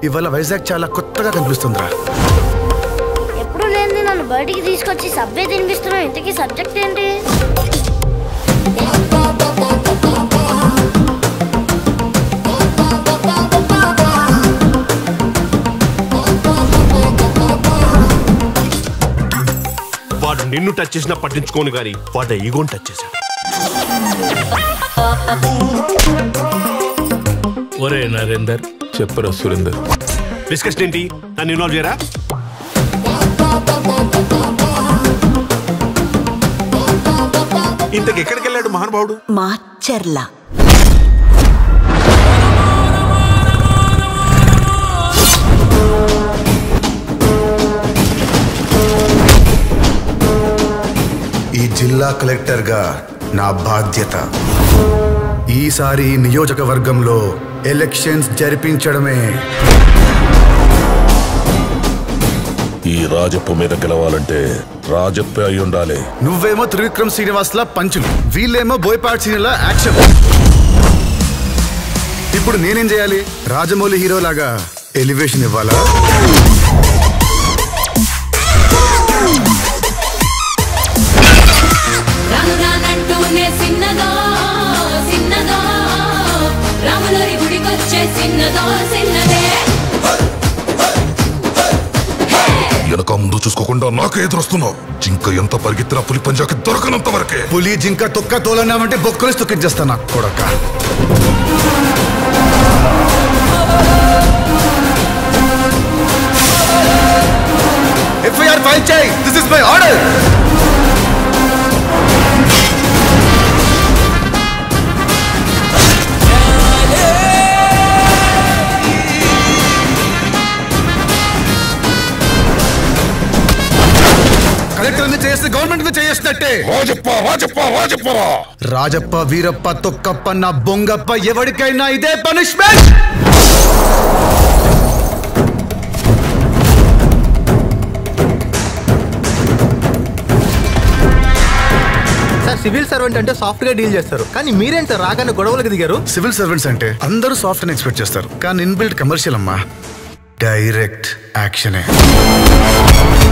ఇవాళ వైజాగ్ చాలా కొత్తగా కనిపిస్తుందిరా ఎప్పుడు లేని నన్ను బయటికి తీసుకొచ్చి సబ్వే తినిపిస్తున్నావు ఇంతకీ సబ్జెక్ట్ ఏంటి వాడు నిన్ను టచ్ చేసినా పట్టించుకోను గాని వాడు ఈగోని టచ్ చేశాడు ఒరే నరేందర్ చెప్పరా సురేందర్ డిస్కషన్ ఏంటి నన్ను ఇన్వాల్వ్ చేయరా ఇంతకు ఎక్కడికి వెళ్ళాడు మహానుభావుడు మాచర్ల ఈ జిల్లా కలెక్టర్గా నా బాధ్యత ఈసారి ఈ నియోజకవర్గంలో ఎలక్షన్స్ జరిపించడమే ఈ రాజప్ప మీద గెలవాలంటే రాజప్పే అయి ఉండాలి నువ్వేమో త్రివిక్రమ్ శ్రీనివాస్లా పంచులు వీళ్ళేమో బోయపాటి సీనియర్లా యాక్షన్ ఇప్పుడు నేనేం చేయాలి రాజమౌళి హీరోలాగా ఎలివేషన్ ఇవ్వాలా రాను రానంటూనే సిన్నదో సిన్నదో రాములరి గుడికొచ్చే సిన్నదో సిన్నదే వెనక ముందు చూసుకోకుండా నాకే ఎదురొస్తున్నావు జింక ఎంత పరిగెత్తినా పులి పంజాకి దొరకనంత వరకే పులి జింక తొక్క తోలన్నామంటే బొక్కలు తొక్కించేస్తా నాకు కొడక ఎఫ్ఐఆర్ ఫైల్ చేయి this is my order collector ని చేస్తే గవర్నమెంట్ ని చేసినట్టే రాజప్ప రాజప్ప రాజప్ప రాజప్ప వీరప్ప తొక్కప్ప నా బొంగప్ప ఎవరికైనా ఇదే పనిష్మెంట్ సార్ సివిల్ సర్వెంట్ అంటే సాఫ్ట్ గా డీల్ చేస్తారు కానీ మీరేంటి సార్ రాగానే గొడవలకు దిగారు సివిల్ సర్వెంట్స్ అంటే అందరూ సాఫ్ట్ అని ఎక్స్పెక్ట్ చేస్తారు కానీ ఇన్బిల్ట్ కమర్షియల్ అమ్మా డైరెక్ట్ యాక్షనే